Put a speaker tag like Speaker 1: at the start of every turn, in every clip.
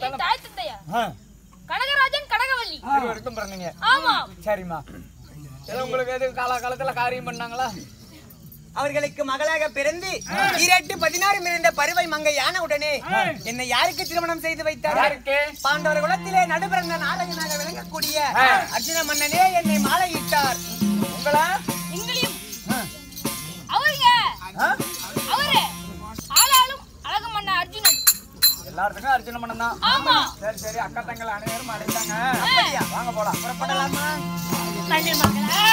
Speaker 1: என் தாய் தந்தையா
Speaker 2: ஆ,
Speaker 1: கனகராஜன் கனகவல்லி
Speaker 2: இருவருக்கும் பிறந்தீங்க
Speaker 1: ஆமா
Speaker 2: சரிம்மா ஏதோ உங்களுக்கு எது காலகாலத்துல காரியம் பண்ணாங்களா
Speaker 3: அவர்களுக்கு மகளாக பிறந்து ஈரெட்டு பதினாறு இருந்த பருவை மங்கை யான உடனே என்னை யாருக்கு திருமணம் செய்து வைத்தார்
Speaker 2: யாருக்கு?
Speaker 3: பாண்டவர் குலத்திலே நடுபிறந்த நாடகனாக விளங்கக்கூடிய
Speaker 2: ஆ.
Speaker 3: அர்ஜுன மன்னனே என்னை மாலையிட்டார்
Speaker 2: உங்களா
Speaker 1: எங்களையும் அவருங்க
Speaker 2: ஆ?
Speaker 1: அவரு ஆளாளும் அழகு மன்ன அர்ஜுனன்
Speaker 2: எல்லாத்துக்கும் அர்ச்சனை பண்ணணும் தான்
Speaker 1: ஆமா
Speaker 2: சரி சரி அக்கா தங்கள் அனைவரும் அழைத்தாங்க
Speaker 1: அப்படியா?
Speaker 2: வாங்க போலாம்
Speaker 3: புறப்படலாமா
Speaker 1: தண்ணி மகளா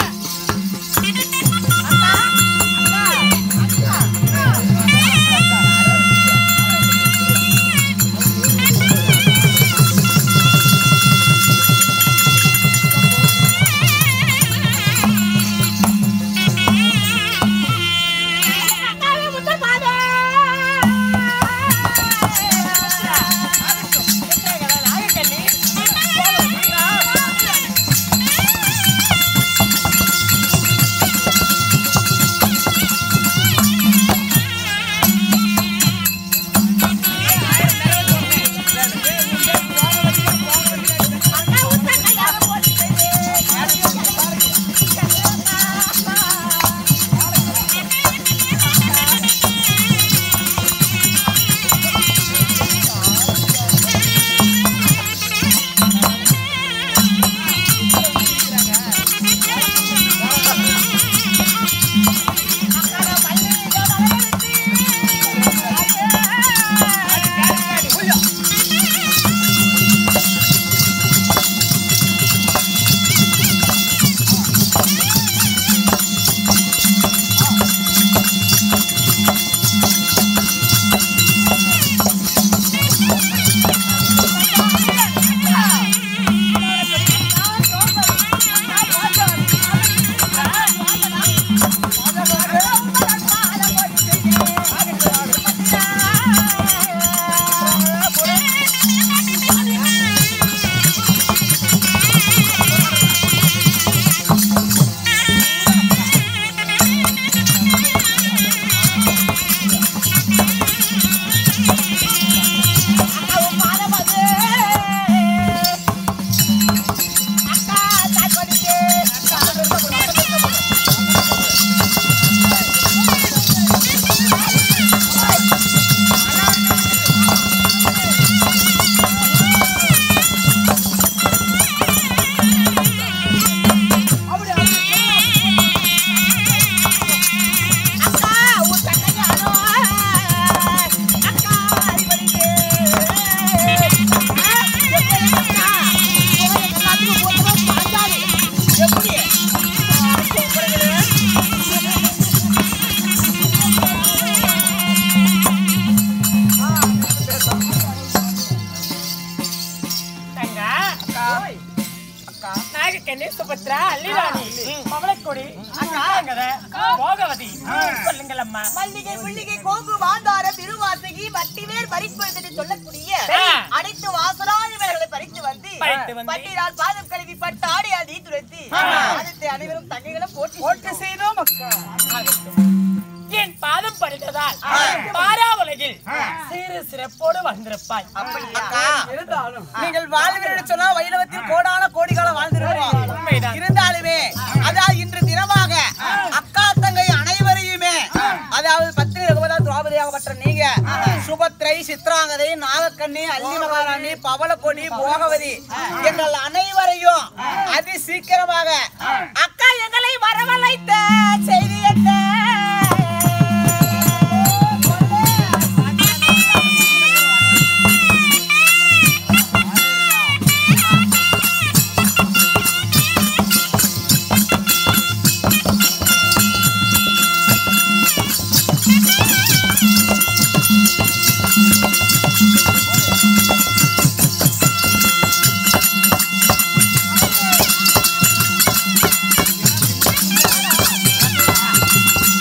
Speaker 4: நாகக்கண்ணி சுபத்ரா அல்லிராணி பவளக்கொடி அங்காங்கத போகவதி சொல்லுங்கள் அம்மா
Speaker 5: மல்லிகை முள்ளிகை கோபு வாந்தார திருவாசகி வட்டிவேர் பறிப்பது சொல்லக்கூடிய
Speaker 4: ஆ.
Speaker 5: அனைத்து வாசலாயவர்களை பறித்து வந்து
Speaker 4: பறித்து வந்து.
Speaker 5: பட்டினால் பாதம் கழுவி பட்டு ஆடையால் நீ துரைத்து அதத்தை அனைவரும் தங்கைகளும் போட்டி
Speaker 3: போட்டு செய்தோம் அக்கா
Speaker 4: என் பாதம் பறித்ததால் பாராவுலகில் சிறு சிறப்போடு வந்திருப்பாய்
Speaker 3: அக்கா நீங்கள் வாழ்வீர்கள் சொன்னா வைணவத்தில் கோடான கோடிகாலம் வாழ்ந்திருக்கிறோம்
Speaker 4: உண்மைதான்.
Speaker 3: இருந்தாலுமே அதாவது இன்று தினமாக அக்கா தங்கை அனைவரையுமே அதாவது பத்திரி ரகுபதா திரௌபதியாகப்பட்ட நீங்க சுபத்ரை சித்ராங்கதை நாகக்கண்ணி அல்லி மகாராணி பவளக்கொடி போகவதி எங்கள் அனைவரையும் அதி சீக்கிரமாக அக்கா எங்களை வரவழைத்த செய்தி என்ன
Speaker 5: ஆ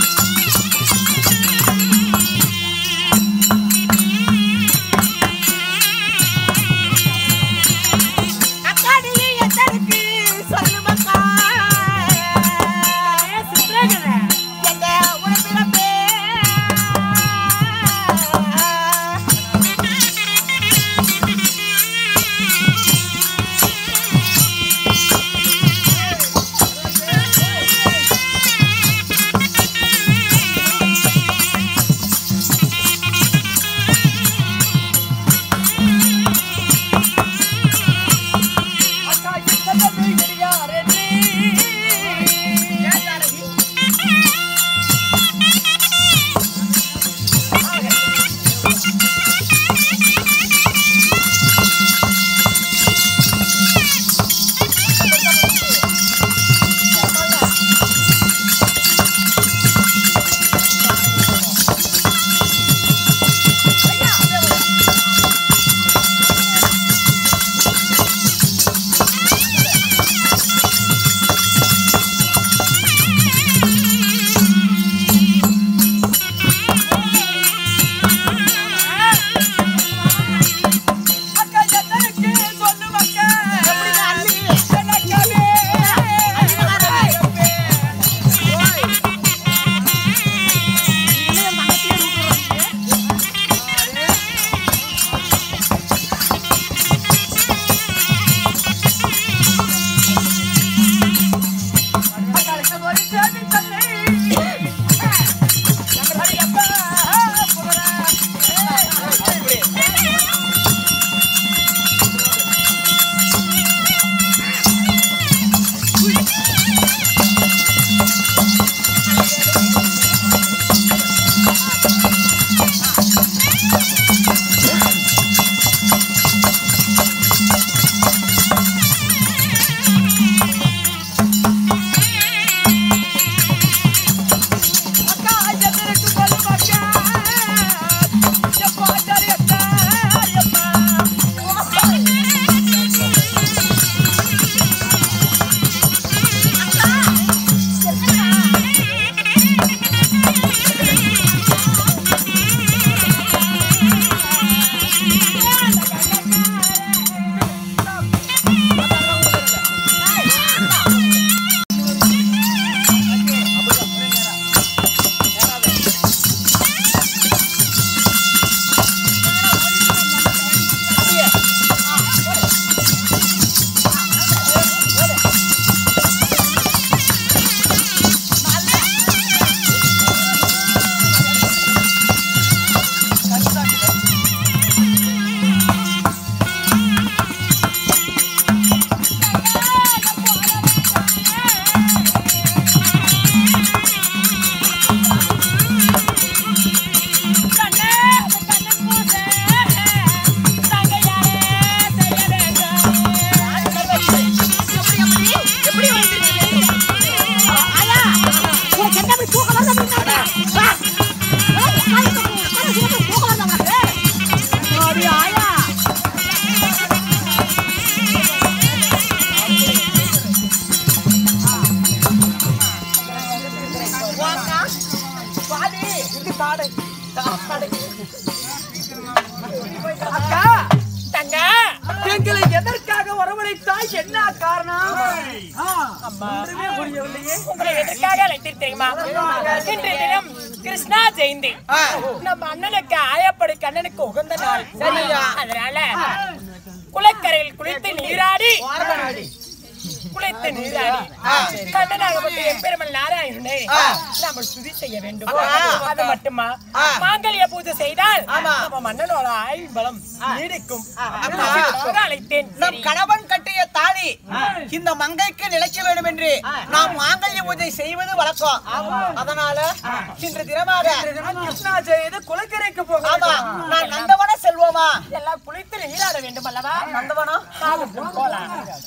Speaker 3: அழைத்தாய் என்ன காரணம்
Speaker 4: அம்மா உங்களை எதற்காக அழைத்தீர் தெரியுமா இன்றைய தினம் கிருஷ்ணா ஜெயந்தி
Speaker 3: ஆ.
Speaker 4: நம்ம அண்ணனுக்கு ஆயப்படு கண்ணனுக்கு உகந்த நாள்
Speaker 3: சரியா.
Speaker 4: அதனால குளக்கரையில் குளித்து நீராடி
Speaker 3: வாரபடி.
Speaker 4: குளித்து நீராடி கண்ணனாகப்பட்ட எம்பெருமல் நாராயணனை நாம சுதி செய்ய வேண்டும் அது மட்டுமா மாங்கல்ய பூஜை செய்தால் நம்ம மன்னனோட ஆயுள் பலம் நீடிக்கும் அதற்காக அழைத்தேன்
Speaker 3: நம் கணவன் கட்டிய தாலி இந்த மங்கைக்கு நிலைக்க வேண்டும் என்று நாம் மாங்கல்ய பூஜை செய்வது வழக்கம் அதனால இன்று தினமாக
Speaker 2: கிருஷ்ணா செய்து குலக்கரைக்கு போக
Speaker 3: ஆமா நான் நந்தவன செல்வோமா
Speaker 4: எல்லாம் குளித்து நீராட வேண்டும் அல்லவா
Speaker 3: நந்தவனம்
Speaker 4: ஆகட்டும், போலாம்